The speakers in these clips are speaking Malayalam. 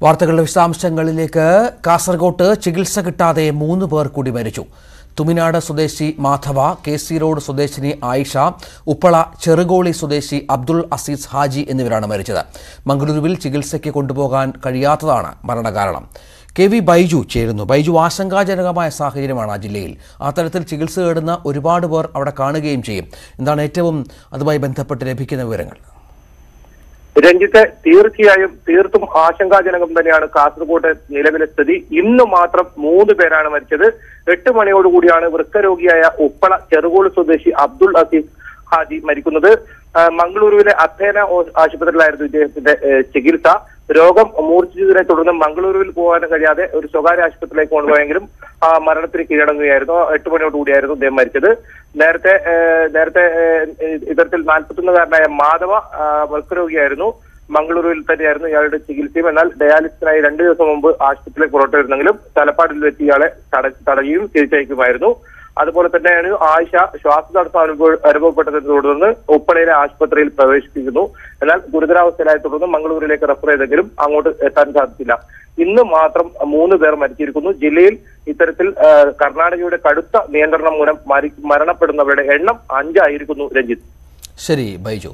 വാർത്തകളുടെ വിശദാംശങ്ങളിലേക്ക് കാസർഗോട്ട് ചികിത്സ കിട്ടാതെ മൂന്ന് പേർ കൂടി മരിച്ചു തുമിനാട് സ്വദേശി മാധവ കെ സി റോഡ് സ്വദേശിനി ആയിഷ ഉപ്പള ചെറുകോളി സ്വദേശി അബ്ദുൾ അസീസ് ഹാജി എന്നിവരാണ് മരിച്ചത് മംഗളൂരുവിൽ ചികിത്സയ്ക്ക് കൊണ്ടുപോകാൻ കഴിയാത്തതാണ് മരണകാരണം കെ വി ബൈജു ചേരുന്നു ബൈജു ആശങ്കാജനകമായ സാഹചര്യമാണ് ആ ജില്ലയിൽ ആ തരത്തിൽ ചികിത്സ തേടുന്ന ഒരുപാട് പേർ അവിടെ കാണുകയും ചെയ്യും എന്താണ് ഏറ്റവും അതുമായി ബന്ധപ്പെട്ട് ലഭിക്കുന്ന വിവരങ്ങൾ രഞ്ജിത്ത് തീർച്ചയായും തീർത്തും ആശങ്കാജനകം തന്നെയാണ് കാസർഗോഡ് നിലവിലെ സ്ഥിതി ഇന്ന് മാത്രം മൂന്ന് പേരാണ് മരിച്ചത് എട്ട് മണിയോടുകൂടിയാണ് വൃക്കരോഗിയായ ഉപ്പള ചെറുകോട് സ്വദേശി അബ്ദുൾ അസീസ് ഹാജി മരിക്കുന്നത് ആ, മംഗളൂരുവിലെ അഥേന ഓ- ആശുപത്രിയിലായിരുന്നു ഇദ്ദേഹത്തിന്റെ ഏ, ചികിത്സ രോഗം മൂർച്ഛിച്ചതിനെ തുടർന്ന് മംഗളൂരുവിൽ പോകാൻ കഴിയാതെ ഒരു സ്വകാര്യ ആശുപത്രിയിലേക്ക് കൊണ്ടുപോയെങ്കിലും ആ, മരണത്തിന് കീഴടങ്ങുകയായിരുന്നു എട്ട് മണിയോടുകൂടിയായിരുന്നു അദ്ദേഹം മരിച്ചത് നേരത്തെ ഏ, നേരത്തെ ഏ, ഇത്തരത്തിൽ നാൽപ്പത്തൊന്നുകാരനായ മാധവ ആ, വൃക്കരോഗിയായിരുന്നു മംഗളൂരുവിൽ തന്നെയായിരുന്നു ഇയാളുടെ ചികിത്സയും എന്നാൽ ഡയാലിസിസിനായി രണ്ടു ദിവസം മുമ്പ് ആശുപത്രിയിലേക്ക് പുറത്തുവരുന്നെങ്കിലും തലപ്പാടിൽ വെച്ച് ഇയാളെ തട- തടയുകയും തിരിച്ചയക്കുമായിരുന്നു അതുപോലെ തന്നെയാണ് ആയിഷ ശ്വാസതടസ്സം അനുഭവ അനുഭവപ്പെട്ടതിനെ തുടർന്ന് ഉപ്പളയിലെ ആശുപത്രിയിൽ പ്രവേശിപ്പിക്കുന്നു എന്നാൽ ഗുരുതരാവസ്ഥയിലായ തുടർന്ന് മംഗളൂരിലേക്ക് റെഫർ ചെയ്തെങ്കിലും അങ്ങോട്ട് എത്താൻ സാധിച്ചില്ല ഇന്ന് മാത്രം മൂന്ന് പേർ മരിച്ചിരിക്കുന്നു ജില്ലയിൽ ഇത്തരത്തിൽ ആ, കർണാടകയുടെ കടുത്ത നിയന്ത്രണം മൂലം മരി- മരണപ്പെടുന്നവരുടെ എണ്ണം അഞ്ചായിരിക്കുന്നു രഞ്ജിത്ത് ശരി ബൈജു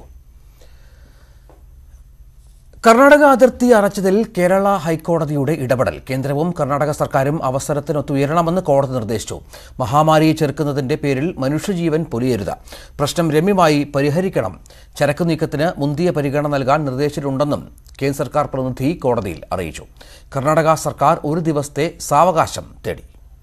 കർണാടക അതിർത്തി അടച്ചതിൽ കേരള ഹൈക്കോടതിയുടെ ഇടപെടൽ കേന്ദ്രവും കർണാടക സർക്കാരും അവസരത്തിനൊത്തുയരണമെന്ന് കോടതി നിർദ്ദേശിച്ചു മഹാമാരിയെ ചെറുക്കുന്നതിന്റെ പേരിൽ മനുഷ്യജീവൻ പൊലിയരുത് പ്രശ്നം രമ്യമായി പരിഹരിക്കണം ചരക്ക് നീക്കത്തിന് മുന്തിയ പരിഗണന നൽകാൻ നിർദ്ദേശിച്ചിട്ടുണ്ടെന്നും കേന്ദ്ര സർക്കാർ പ്രതിനിധി കോടതിയിൽ അറിയിച്ചു കർണാടക സർക്കാർ ഒരു ദിവസത്തെ സാവകാശം തേടി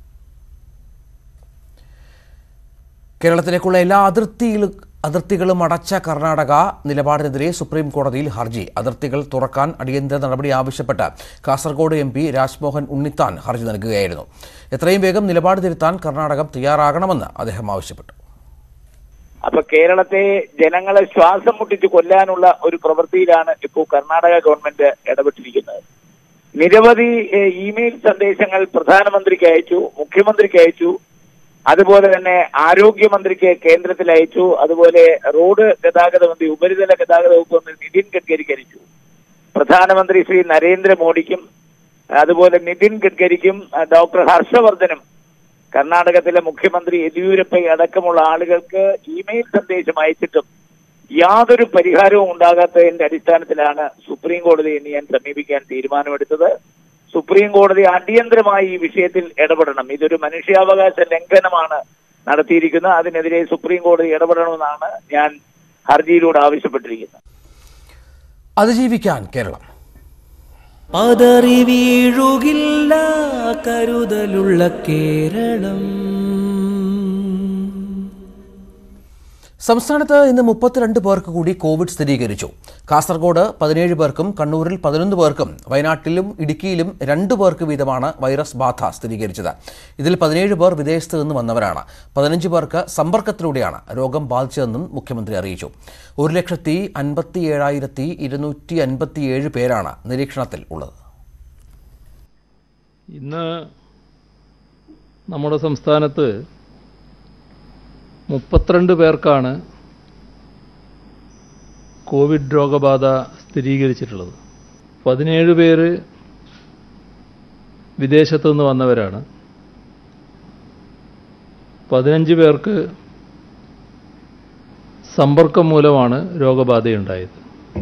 കേരളത്തിലേക്കുള്ള എല്ലാ അതിർത്തിയിലും അതിർത്തികളും അടച്ച കർണാടക നിലപാടിനെതിരെ സുപ്രീം കോടതിയിൽ ഹർജി അതിർത്തികൾ തുറക്കാൻ അടിയന്തര നടപടി ആവശ്യപ്പെട്ട് കാസർഗോഡ് എം പി രാജ്മോഹൻ ഉണ്ണിത്താൻ ഹർജി നൽകുകയായിരുന്നു എത്രയും വേഗം നിലപാട് തിരുത്താൻ കർണാടകം തയ്യാറാകണമെന്ന് അദ്ദേഹം ആവശ്യപ്പെട്ടു അപ്പൊ കേരളത്തെ ജനങ്ങളെ ശ്വാസം മുട്ടിച്ച് കൊല്ലാനുള്ള ഒരു പ്രവൃത്തിയിലാണ് ഇപ്പോൾ കർണാടക ഗവൺമെന്റ് ഇടപെട്ടിരിക്കുന്നത് നിരവധി ഏഹ്, ഇമെയിൽ സന്ദേശങ്ങൾ പ്രധാനമന്ത്രിക്ക് അയച്ചു മുഖ്യമന്ത്രിക്ക് അയച്ചു അതുപോലെ തന്നെ ആരോഗ്യമന്ത്രിക്ക് കേന്ദ്രത്തിൽ അയച്ചു അതുപോലെ റോഡ് ഗതാഗത മന്ത്രി ഉപരിതല ഗതാഗത വകുപ്പ് മന്ത്രി നിതിൻ ഗഡ്കരിക്ക് അയച്ചു പ്രധാനമന്ത്രി ശ്രീ നരേന്ദ്രമോദിക്കും അതുപോലെ നിതിൻ ഗഡ്കരിക്കും അഹ് ഡോക്ടർ ഹർഷവർദ്ധനും കർണാടകത്തിലെ മുഖ്യമന്ത്രി യെദ്യൂരപ്പ അടക്കമുള്ള ആളുകൾക്ക് ഇമെയിൽ സന്ദേശം അയച്ചിട്ടും യാതൊരു പരിഹാരവും ഉണ്ടാകാത്തതിന്റെ അടിസ്ഥാനത്തിലാണ് സുപ്രീം കോടതിയെ ഇന്ന് ഞാൻ സമീപിക്കാൻ തീരുമാനമെടുത്തത് സുപ്രീം കോടതി അടിയന്തരമായി ഈ വിഷയത്തിൽ ഇടപെടണം ഇതൊരു മനുഷ്യാവകാശ ലംഘനമാണ് നടത്തിയിരിക്കുന്നത് അതിനെതിരെ സുപ്രീം കോടതി ഇടപെടണമെന്നാണ് ഞാൻ ഹർജിയിലൂടെ ആവശ്യപ്പെട്ടിരിക്കുന്നത് അതിജീവിക്കാൻ കേരളം പതറി വീഴുകില്ല കരുതലുള്ള കേരളം സംസ്ഥാനത്ത് ഇന്ന് മുപ്പത്തിരണ്ട് പേർക്ക് കൂടി കോവിഡ് സ്ഥിരീകരിച്ചു കാസർഗോഡ് പതിനേഴ് പേർക്കും കണ്ണൂരിൽ പതിനൊന്ന് പേർക്കും വയനാട്ടിലും ഇടുക്കിയിലും രണ്ടു പേർക്ക് വീതമാണ് വൈറസ് ബാധ സ്ഥിരീകരിച്ചത് ഇതിൽ പതിനേഴ് പേർ വിദേശത്ത് നിന്ന് വന്നവരാണ് പതിനഞ്ച് പേർക്ക് സമ്പർക്കത്തിലൂടെയാണ് രോഗം ബാധിച്ചതെന്നും മുഖ്യമന്ത്രി അറിയിച്ചു ഒരു ലക്ഷത്തി അൻപത്തി ഏഴായിരത്തി ഇരുന്നൂറ്റി അൻപത്തിയേഴ് പേരാണ് നിരീക്ഷണത്തിൽ ഉള്ളത് ഇന്ന് നമ്മുടെ സംസ്ഥാനത്ത് മുപ്പത്തിരണ്ട് പേർക്കാണ് കോവിഡ് രോഗബാധ സ്ഥിരീകരിച്ചിട്ടുള്ളത് പതിനേഴ് പേര് വിദേശത്തു നിന്ന് വന്നവരാണ് പതിനഞ്ച് പേർക്ക് സമ്പർക്കം മൂലമാണ് രോഗബാധയുണ്ടായത്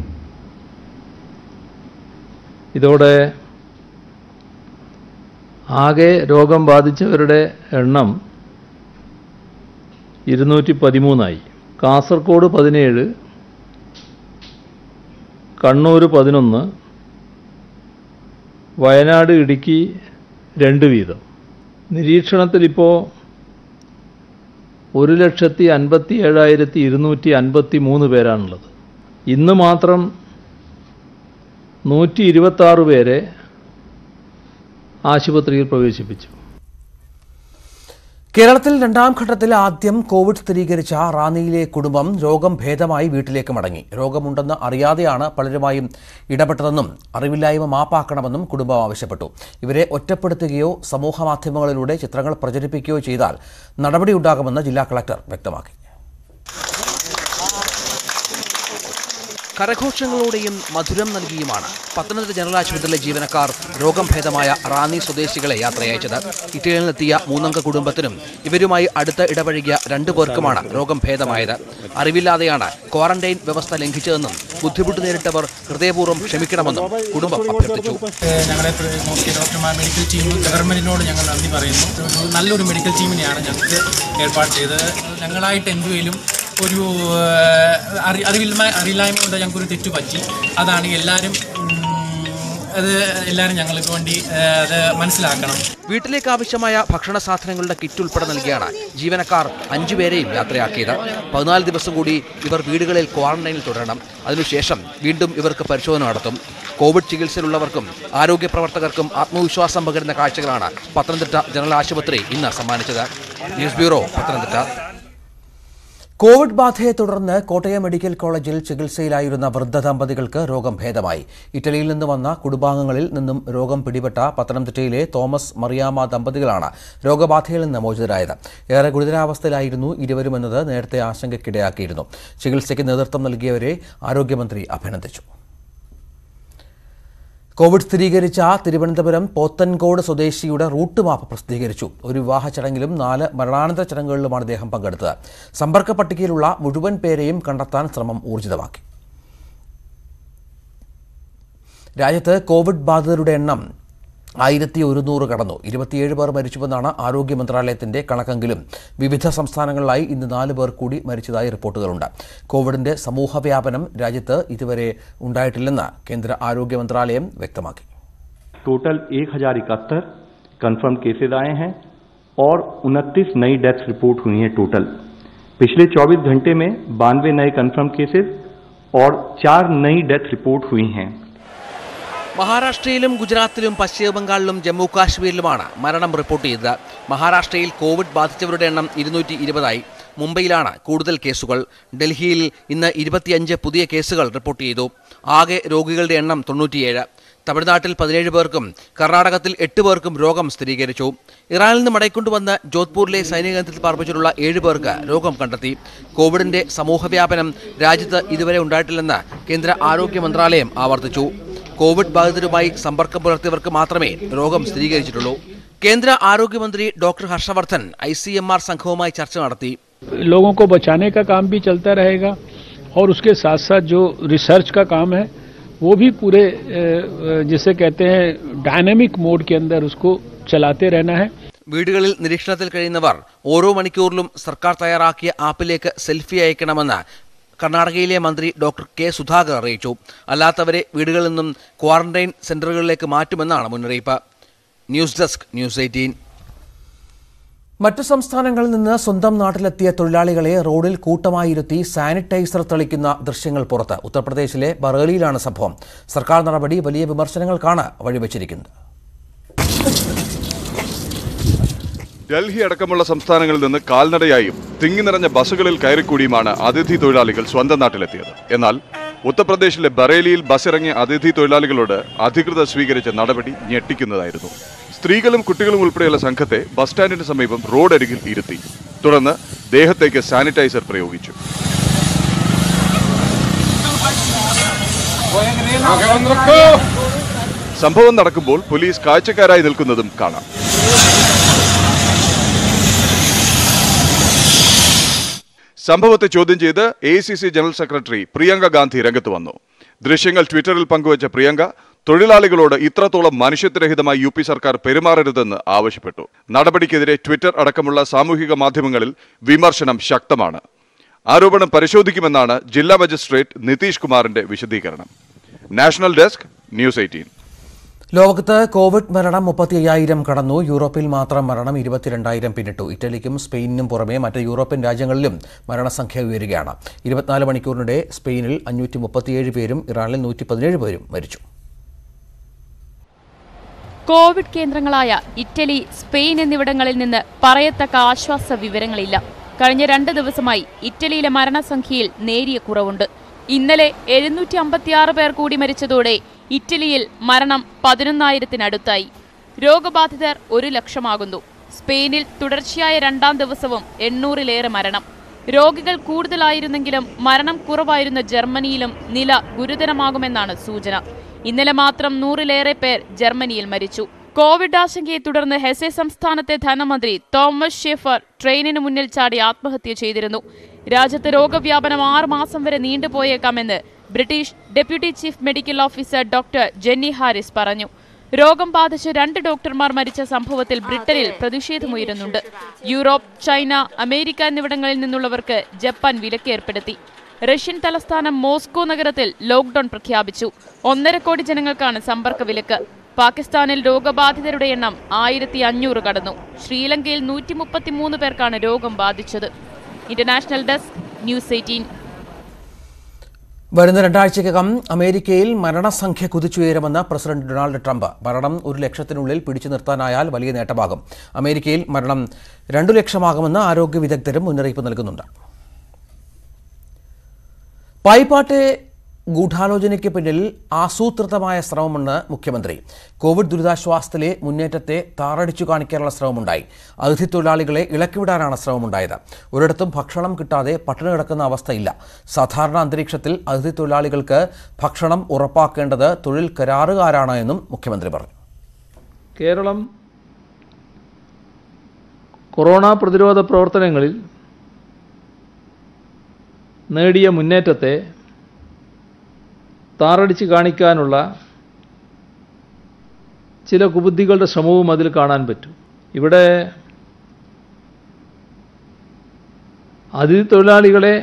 ഇതോടെ ആകെ രോഗം ബാധിച്ചവരുടെ എണ്ണം ഇരുന്നൂറ്റി പതിമൂന്നായി കാസർഗോഡ് പതിനേഴ് കണ്ണൂർ പതിനൊന്ന് വയനാട് ഇടുക്കി രണ്ട് വീതം നിരീക്ഷണത്തിലിപ്പോൾ ഒരു ലക്ഷത്തി അൻപത്തി ഏഴായിരത്തി ഇരുന്നൂറ്റി അൻപത്തി മൂന്ന് പേരാണുള്ളത് ഇന്ന് മാത്രം നൂറ്റി ഇരുപത്താറ് പേരെ ആശുപത്രിയിൽ പ്രവേശിപ്പിച്ചു കേരളത്തിൽ രണ്ടാം ഘട്ടത്തിൽ ആദ്യം കോവിഡ് സ്ഥിരീകരിച്ച റാന്നിയിലെ കുടുംബം രോഗം ഭേദമായി വീട്ടിലേക്ക് മടങ്ങി രോഗമുണ്ടെന്ന് അറിയാതെയാണ് പലരുമായും ഇടപെട്ടതെന്നും അറിവില്ലായ്മ മാപ്പാക്കണമെന്നും കുടുംബം ആവശ്യപ്പെട്ടു ഇവരെ ഒറ്റപ്പെടുത്തുകയോ സമൂഹ മാധ്യമങ്ങളിലൂടെ ചിത്രങ്ങൾ പ്രചരിപ്പിക്കുകയോ ചെയ്താൽ നടപടിയുണ്ടാകുമെന്ന് ജില്ലാ കളക്ടർ വ്യക്തമാക്കി കരഘോഷങ്ങളോടെയും മധുരം നൽകിയുമാണ് പത്തനംതിട്ട ജനറൽ ആശുപത്രിയിലെ ജീവനക്കാർ രോഗം ഭേദമായ റാന്നി സ്വദേശികളെ യാത്രയച്ചത് ഇറ്റലിയിൽ നിന്നെത്തിയ മൂന്നംഗ കുടുംബത്തിനും ഇവരുമായി അടുത്ത് ഇടപഴകിയ രണ്ടു പേർക്കുമാണ് രോഗം ഭേദമായത് അറിവില്ലാതെയാണ് ക്വാറന്റൈൻ വ്യവസ്ഥ ലംഘിച്ചതെന്നും ബുദ്ധിമുട്ട് നേരിട്ടവർ ഹൃദയപൂർവ്വം ക്ഷമിക്കണമെന്നും കുടുംബം അഭ്യർത്ഥിച്ചു ഏഹ് ഞങ്ങളെ പ്ര- നോക്കിയ ഡോക്ടർമാർ മെഡിക്കൽ ടീം ഗവൺമെന്റിനോട് ഞങ്ങൾ നന്ദി പറയുന്നു ഒരു നല്ലൊരു മെഡിക്കൽ ടീമിനെയാണ് ഞങ്ങൾക്ക് ഏർപ്പാട് ചെയ്തത് ഞങ്ങളായിട്ട് എന്തുവേലും ഒരു ഏഹ്, അറി അറിവില്ലായ്മ അറിയില്ലായ്മ കൊണ്ട് ഞങ്ങൾക്കൊരു തെറ്റ് പറ്റി അതാണ് എല്ലാവരും ഉം, അത് എല്ലാവരും ഞങ്ങൾക്ക് വേണ്ടി ഏഹ്, അത് മനസ്സിലാക്കണം വീട്ടിലേക്ക് ആവശ്യമായ ഭക്ഷണ സാധനങ്ങളുടെ കിറ്റ് ഉൾപ്പെടെ നൽകിയാണ് ജീവനക്കാർ അഞ്ചുപേരെയും യാത്രയാക്കിയത് പതിനാല് ദിവസം കൂടി ഇവർ വീടുകളിൽ ക്വാറന്റൈനിൽ തുടരണം അതിനുശേഷം വീണ്ടും ഇവർക്ക് പരിശോധന നടത്തും കോവിഡ് ചികിത്സയിലുള്ളവർക്കും ആരോഗ്യ പ്രവർത്തകർക്കും ആത്മവിശ്വാസം പകരുന്ന കാഴ്ചകളാണ് പത്തനംതിട്ട ജനറൽ ആശുപത്രി ഇന്ന് സമ്മാനിച്ചത് ന്യൂസ് ബ്യൂറോ പത്തനംതിട്ട കോവിഡ് ബാധയെ തുടർന്ന് കോട്ടയം മെഡിക്കൽ കോളേജിൽ ചികിത്സയിലായിരുന്ന വൃദ്ധ ദമ്പതികൾക്ക് രോഗം ഭേദമായി ഇറ്റലിയിൽ നിന്ന് വന്ന കുടുംബാംഗങ്ങളിൽ നിന്നും രോഗം പിടിപെട്ട പത്തനംതിട്ടയിലെ തോമസ് മറിയാമ്മ ദമ്പതികളാണ് രോഗബാധയിൽ നിന്ന് മോചിതരായത് ഏറെ ഗുരുതരാവസ്ഥയിലായിരുന്നു ഇരുവരുമെന്നത് നേരത്തെ ആശങ്കയ്ക്കിടയാക്കിയിരുന്നു ചികിത്സയ്ക്ക് നേതൃത്വം നൽകിയവരെ ആരോഗ്യമന്ത്രി അഭിനന്ദിച്ചു കോവിഡ് സ്ഥിരീകരിച്ച തിരുവനന്തപുരം പോത്തൻകോട് സ്വദേശിയുടെ റൂട്ട് മാപ്പ് പ്രസിദ്ധീകരിച്ചു ഒരു വിവാഹ ചടങ്ങിലും നാല് മരണാനന്തര ചടങ്ങുകളിലുമാണ് അദ്ദേഹം പങ്കെടുത്തത് സമ്പർക്ക പട്ടികയിലുള്ള മുഴുവൻ പേരെയും കണ്ടെത്താൻ ശ്രമം ഊർജിതമാക്കി രാജ്യത്ത് കോവിഡ് ബാധിതരുടെ എണ്ണം ആയിരത്തി ഒരുന്നൂറ് കടന്നു ഇരുപത്തിയേഴ് പേർ മരിച്ചുവെന്നാണ് ആരോഗ്യ മന്ത്രാലയത്തിന്റെ കണക്കെങ്കിലും വിവിധ സംസ്ഥാനങ്ങളിലായി ഇന്ന് നാല് പേർ കൂടി മരിച്ചതായി റിപ്പോർട്ടുകളുണ്ട് കോവിഡിന്റെ സമൂഹവ്യാപനം രാജ്യത്ത് ഇതുവരെ ഉണ്ടായിട്ടില്ലെന്ന് കേന്ദ്ര ആരോഗ്യ മന്ത്രാലയം വ്യക്തമാക്കി टोटल एक हजार इकहत्तर कन्फर्म केसेज आए हैं और उनतीस नई डेथ्स रिपोर्ट हुई हैं टोटल पिछले 24 घंटे में बानवे नए कन्फर्म केसेज और चार नई डेथ रिपोर्ट हुई हैं മഹാരാഷ്ട്രയിലും ഗുജറാത്തിലും പശ്ചിമ ബംഗാളിലും ജമ്മു കാശ്മീരിലുമാണ് മരണം റിപ്പോർട്ട് ചെയ്തത് മഹാരാഷ്ട്രയിൽ കോവിഡ് ബാധിച്ചവരുടെ എണ്ണം ഇരുന്നൂറ്റി ഇരുപതായി മുംബൈയിലാണ് കൂടുതൽ കേസുകൾ ഡൽഹിയിൽ ഇന്ന് ഇരുപത്തിയഞ്ച് പുതിയ കേസുകൾ റിപ്പോർട്ട് ചെയ്തു ആകെ രോഗികളുടെ എണ്ണം തൊണ്ണൂറ്റിയേഴ് തമിഴ്നാട്ടിൽ പതിനേഴ് പേർക്കും കർണാടകത്തിൽ എട്ട് പേർക്കും രോഗം സ്ഥിരീകരിച്ചു ഇറാനിൽ നിന്ന് മടക്കൊണ്ടുവന്ന് ജോധ്പൂരിലെ സൈനിക കേന്ദ്രത്തിൽ പാർപ്പിച്ചിട്ടുള്ള ഏഴ് പേർക്ക് രോഗം കണ്ടെത്തി കോവിഡിന്റെ സമൂഹവ്യാപനം രാജ്യത്ത് ഇതുവരെ ഉണ്ടായിട്ടില്ലെന്ന് കേന്ദ്ര ആരോഗ്യ മന്ത്രാലയം ആവർത്തിച്ചു കോവിഡ് ബാധിതരുമായി സമ്പർക്കം പുലർത്തിയവർക്ക് മാത്രമേ രോഗം സ്ഥിരീകരിച്ചിട്ടുള്ളൂ കേന്ദ്ര ആരോഗ്യമന്ത്രി doctor Harshvardhan I C M R സംഘവുമായി ചർച്ച നടത്തി लोगों को बचाने का काम भी चलता रहेगा और उसके साथ साथ जो रिसर्च का काम है वो भी पूरे अ, अ, जिसे कहते हैं डायनेमिक मोड के अंदर उसको चलाते रहना है വീടുകളിൽ നിരീക്ഷണത്തിൽ കഴിയുന്നവർ ഓരോ മണിക്കൂറിലും സർക്കാർ തയ്യാറാക്കിയ ആപ്പിലേക്ക് സെൽഫി അയക്കണമെന്ന് കർണാടകയിലെ മന്ത്രി ഡോക്ടർ കെ സുധാകർ അറിയിച്ചു അല്ലാത്തവരെ വീടുകളിൽ നിന്നും ക്വാറന്റൈൻ സെന്ററുകളിലേക്ക് മാറ്റുമെന്നാണ് മുന്നറിയിപ്പ് ന്യൂസ് ഡെസ്ക് ന്യൂസ് എയ്റ്റീൻ മറ്റു സംസ്ഥാനങ്ങളിൽ നിന്ന് സ്വന്തം നാട്ടിലെത്തിയ തൊഴിലാളികളെ റോഡിൽ കൂട്ടമായിരുത്തി സാനിറ്റൈസർ തെളിക്കുന്ന ദൃശ്യങ്ങൾ പുറത്ത് ഉത്തർപ്രദേശിലെ ബറേലിയിലാണ് സംഭവം സർക്കാർ നടപടി വലിയ വിമർശനങ്ങൾക്കാണ് വഴിവെച്ചിരിക്കുന്നത് ഡൽഹി അടക്കമുള്ള സംസ്ഥാനങ്ങളിൽ നിന്ന് കാൽനടയായും തിങ്ങി നിറഞ്ഞ ബസ്സുകളിൽ കയറിക്കൂടിയുമാണ് അതിഥി തൊഴിലാളികൾ സ്വന്തം നാട്ടിലെത്തിയത് എന്നാൽ ഉത്തർപ്രദേശിലെ ബറേലിയിൽ ബസ് ഇറങ്ങിയ അതിഥി തൊഴിലാളികളോട് അധികൃതർ സ്വീകരിച്ച നടപടി ഞെട്ടിക്കുന്നതായിരുന്നു സ്ത്രീകളും കുട്ടികളും ഉൾപ്പെടെയുള്ള സംഘത്തെ ബസ് സ്റ്റാൻഡിന് സമീപം റോഡരികിൽ ഇരുത്തി തുടർന്ന് ദേഹത്തേക്ക് സാനിറ്റൈസർ പ്രയോഗിച്ചു സംഭവം നടക്കുമ്പോൾ പോലീസ് കാഴ്ചക്കാരായി നിൽക്കുന്നതും കാണാം സംഭവത്തെ ചോദ്യം ചെയ്ത് A C C general secretary Priyanka Gandhi രംഗത്ത് വന്നു ദൃശ്യങ്ങൾ ട്വിറ്ററിൽ പങ്കുവച്ച പ്രിയങ്ക തൊഴിലാളികളോട് ഇത്രത്തോളം മനുഷ്യത്വരഹിതമായി യു പി സർക്കാർ പെരുമാറരുതെന്ന് ആവശ്യപ്പെട്ടു നടപടിക്കെതിരെ ട്വിറ്റർ അടക്കമുള്ള സാമൂഹിക മാധ്യമങ്ങളിൽ വിമർശനം ശക്തമാണ് ആരോപണം പരിശോധിക്കുമെന്നാണ് ജില്ലാ മജിസ്ട്രേറ്റ് നിതീഷ് കുമാറിന്റെ വിശദീകരണം നാഷണൽ ഡെസ്ക് ന്യൂസ് എയ്റ്റീൻ ലോകത്ത് കോവിഡ് മരണം മുപ്പത്തി അയ്യായിരം കടന്നു യൂറോപ്പിൽ മാത്രം മരണം ഇരുപത്തിരണ്ടായിരം പിന്നിട്ടു ഇറ്റലിക്കും സ്പെയിനിനും പുറമെ മറ്റ് യൂറോപ്യൻ രാജ്യങ്ങളിലും മരണസംഖ്യ ഉയരുകയാണ് ഇരുപത്തിനാല് മണിക്കൂറിനിടെ സ്പെയിനിൽ അഞ്ഞൂറ്റി മുപ്പത്തിയേഴ് പേരും ഇറാനിൽ നൂറ്റി പതിനേഴ് പേരും മരിച്ചു കോവിഡ് കേന്ദ്രങ്ങളായ ഇറ്റലി സ്പെയിൻ എന്നിവിടങ്ങളിൽ നിന്ന് പറയത്തക്ക ആശ്വാസ വിവരങ്ങളില്ല കഴിഞ്ഞ രണ്ട് ദിവസമായി ഇറ്റലിയിലെ മരണസംഖ്യയിൽ നേരിയ കുറവുണ്ട് ഇന്നലെ എഴുന്നൂറ്റി അമ്പത്തിയാറ് പേർ കൂടി മരിച്ചതോടെ ഇറ്റലിയിൽ മരണം പതിനൊന്നായിരത്തിനടുത്തായി രോഗബാധിതർ ഒരു ലക്ഷമാകുന്നു സ്പെയിനിൽ തുടർച്ചയായ രണ്ടാം ദിവസവും എണ്ണൂറിലേറെ മരണം രോഗികൾ കൂടുതലായിരുന്നെങ്കിലും മരണം കുറവായിരുന്ന ജർമ്മനിയിലും നില ഗുരുതരമാകുമെന്നാണ് സൂചന ഇന്നലെ മാത്രം നൂറിലേറെ പേർ ജർമ്മനിയിൽ മരിച്ചു കോവിഡ് ആശങ്കയെ തുടർന്ന് ഹെസെ സംസ്ഥാനത്തെ ധനമന്ത്രി തോമസ് ഷെഫർ ട്രെയിനിന് മുന്നിൽ ചാടി ആത്മഹത്യ ചെയ്തിരുന്നു രാജ്യത്ത് രോഗവ്യാപനം ആറ് മാസം വരെ നീണ്ടുപോയേക്കാമെന്ന് British deputy chief medical officer doctor Jenny Harris പറഞ്ഞു രോഗം ബാധിച്ച് രണ്ട് ഡോക്ടർമാർ മരിച്ച സംഭവത്തിൽ ബ്രിട്ടനിൽ പ്രതിഷേധമുയരുന്നുണ്ട് യൂറോപ്പ് ചൈന അമേരിക്ക എന്നിവിടങ്ങളിൽ നിന്നുള്ളവർക്ക് ജപ്പാൻ വിലക്കേർപ്പെടുത്തി റഷ്യൻ തലസ്ഥാനം മോസ്കോ നഗരത്തിൽ ലോക്ഡൌൺ പ്രഖ്യാപിച്ചു ഒന്നര കോടി ജനങ്ങൾക്കാണ് സമ്പർക്ക വിലക്ക് പാകിസ്ഥാനിൽ രോഗബാധിതരുടെ എണ്ണം ആയിരത്തി അഞ്ഞൂറ് കടന്നു ശ്രീലങ്കയിൽ നൂറ്റി മുപ്പത്തിമൂന്ന് പേർക്കാണ് രോഗം ബാധിച്ചത് ഇന്റർനാഷണൽ ഡെസ്ക് ന്യൂസ് എയ്റ്റീൻ വരുന്ന രണ്ടാഴ്ചക്കകം അമേരിക്കയിൽ മരണസംഖ്യ കുതിച്ചുയരുമെന്ന് പ്രസിഡന്റ് ഡൊണാൾഡ് ട്രംപ് മരണം ഒരു ലക്ഷത്തിനുള്ളിൽ പിടിച്ചു നിർത്താനായാൽ വലിയ നേട്ടമാകും അമേരിക്കയിൽ മരണം രണ്ടു ലക്ഷമാകുമെന്ന് ആരോഗ്യ വിദഗ്ധരും മുന്നറിയിപ്പ് നൽകുന്നുണ്ട് പായിപ്പാട്ടെ ഗൂഢാലോചനയ്ക്ക് പിന്നിൽ ആസൂത്രിതമായ ശ്രമമെന്ന് മുഖ്യമന്ത്രി കോവിഡ് ദുരിതാശ്വാസത്തിലെ മുന്നേറ്റത്തെ താറടിച്ചു കാണിക്കാനുള്ള ശ്രമമുണ്ടായി അതിഥി തൊഴിലാളികളെ ഇളക്കിവിടാനാണ് ശ്രമമുണ്ടായത് ഒരിടത്തും ഭക്ഷണം കിട്ടാതെ പട്ടിണി കിടക്കുന്ന അവസ്ഥയില്ല സാധാരണ അന്തരീക്ഷത്തിൽ അതിഥി തൊഴിലാളികൾക്ക് ഭക്ഷണം ഉറപ്പാക്കേണ്ടത് തൊഴിൽ കരാറുകാരാണ് എന്നും മുഖ്യമന്ത്രി പറഞ്ഞു കേരളം കൊറോണ പ്രതിരോധ പ്രവർത്തനങ്ങളിൽ നേടിയ മുന്നേറ്റത്തെ താറടിച്ച് കാണിക്കാനുള്ള ചില കുബുദ്ധികളുടെ ശ്രമവും അതിൽ കാണാൻ പറ്റും ഇവിടെ അതിഥി തൊഴിലാളികളെ